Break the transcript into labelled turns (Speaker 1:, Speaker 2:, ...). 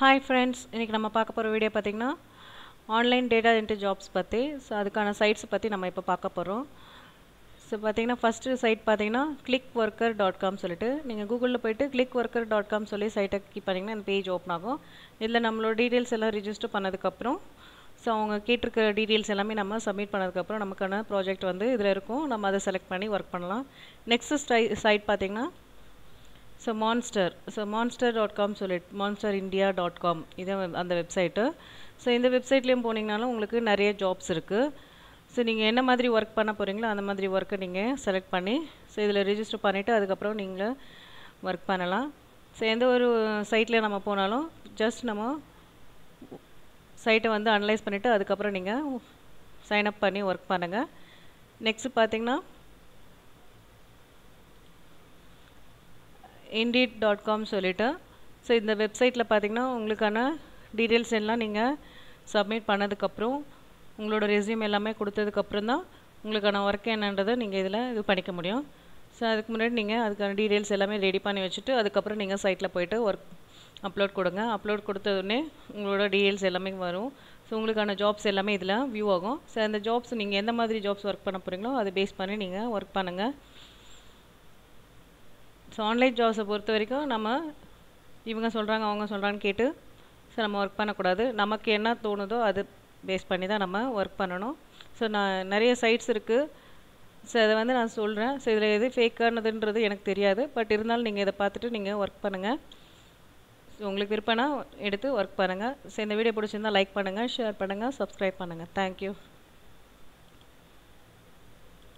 Speaker 1: hi friends இன்றைக்கி நம்ம பார்க்க போகிற வீடியோ பார்த்திங்கன்னா ஆன்லைன் டேட்டா என்ட்ரி ஜாப்ஸ் பற்றி ஸோ அதுக்கான சைட்ஸ் பற்றி நம்ம இப்போ பார்க்க போகிறோம் ஸோ பார்த்தீங்கன்னா ஃபஸ்ட்டு சைட் பார்த்தீங்கன்னா கிளிக் ஒர்க்கர் டாட் காம் சொல்லிட்டு நீங்கள் கூகுளில் போயிட்டு கிளிக் ஒர்க்கர் டாட் காம் சொல்லி சைட்டை கிளிக் பண்ணிங்கன்னா அந்த பேஜ் ஓப்பன் ஆகும் இதில் நம்மளோட டீட்டெயில்ஸ் எல்லாம் ரிஜிஸ்டர் பண்ணதுக்கப்புறம் ஸோ அவங்க கேட்டிருக்க டீட்டெயில்ஸ் எல்லாமே நம்ம சப்மிட் பண்ணதுக்கப்புறம் நமக்கான ப்ராஜெக்ட் வந்து இதில் இருக்கும் நம்ம அதை செலக்ட் பண்ணி ஒர்க் பண்ணலாம் நெக்ஸ்ட் ஸ்டை சைட் பார்த்தீங்கன்னா so monster so monster dot com சொல்லிட்டு மான்ஸ்டர் இந்தியா டாட் காம் இது அந்த வெப்சைட்டு ஸோ இந்த வெப்சைட்லேயும் போனீங்கனாலும் உங்களுக்கு நிறைய ஜாப்ஸ் இருக்குது ஸோ நீங்கள் என்ன மாதிரி ஒர்க் பண்ண போகிறீங்களோ அந்த மாதிரி ஒர்க்கை நீங்கள் செலக்ட் பண்ணி ஸோ இதில் ரிஜிஸ்டர் பண்ணிவிட்டு அதுக்கப்புறம் நீங்கள் ஒர்க் பண்ணலாம் ஸோ எந்த ஒரு சைட்டில் நம்ம போனாலும் ஜஸ்ட் நம்ம சைட்டை வந்து அனலைஸ் பண்ணிவிட்டு அதுக்கப்புறம் நீங்கள் சைன் அப் பண்ணி ஒர்க் பண்ணுங்கள் நெக்ஸ்ட்டு பார்த்தீங்கன்னா இண்டீட் டாட் காம் சொல்லிவிட்டு ஸோ இந்த வெப்சைட்டில் பார்த்தீங்கன்னா உங்களுக்கான டீட்டெயில்ஸ் எல்லாம் நீங்கள் சப்மிட் பண்ணதுக்கப்புறம் உங்களோட ரெஸ்யூம் எல்லாமே கொடுத்ததுக்கப்புறம் தான் உங்களுக்கான ஒர்க் என்னன்றதை நீங்கள் இதில் இது பண்ணிக்க முடியும் ஸோ அதுக்கு முன்னாடி நீங்கள் அதுக்கான டீட்டெயில்ஸ் எல்லாமே ரெடி பண்ணி வச்சுட்டு அதுக்கப்புறம் நீங்கள் சைட்டில் போயிட்டு ஒர்க் அப்லோட் கொடுங்க அப்லோட் கொடுத்ததுடனே உங்களோட டீட்டெயில்ஸ் எல்லாமே வரும் ஸோ உங்களுக்கான ஜாப்ஸ் எல்லாமே இதில் வியூ ஆகும் ஸோ அந்த ஜாப்ஸ் நீங்கள் எந்த மாதிரி ஜாப்ஸ் ஒர்க் பண்ண போகிறீங்களோ அதை பேஸ் பண்ணி நீங்கள் ஒர்க் பண்ணுங்கள் ஸோ ஆன்லைன் ஜாப்ஸை பொறுத்த வரைக்கும் நம்ம இவங்க சொல்கிறாங்க அவங்க சொல்கிறான்னு கேட்டு ஸோ நம்ம ஒர்க் பண்ணக்கூடாது நமக்கு என்ன தோணுதோ அது பேஸ் பண்ணி தான் நம்ம ஒர்க் பண்ணணும் ஸோ நான் நிறைய சைட்ஸ் இருக்குது ஸோ அதை வந்து நான் சொல்கிறேன் ஸோ இதில் எது ஃபேக்கானதுன்றது எனக்கு தெரியாது பட் இருந்தாலும் நீங்கள் இதை பார்த்துட்டு நீங்கள் ஒர்க் பண்ணுங்கள் ஸோ உங்களுக்கு விருப்பம்னா எடுத்து ஒர்க் பண்ணுங்கள் ஸோ இந்த வீடியோ பிடிச்சிருந்தால் லைக் பண்ணுங்கள் ஷேர் பண்ணுங்கள் சப்ஸ்கிரைப் பண்ணுங்கள் தேங்க்யூ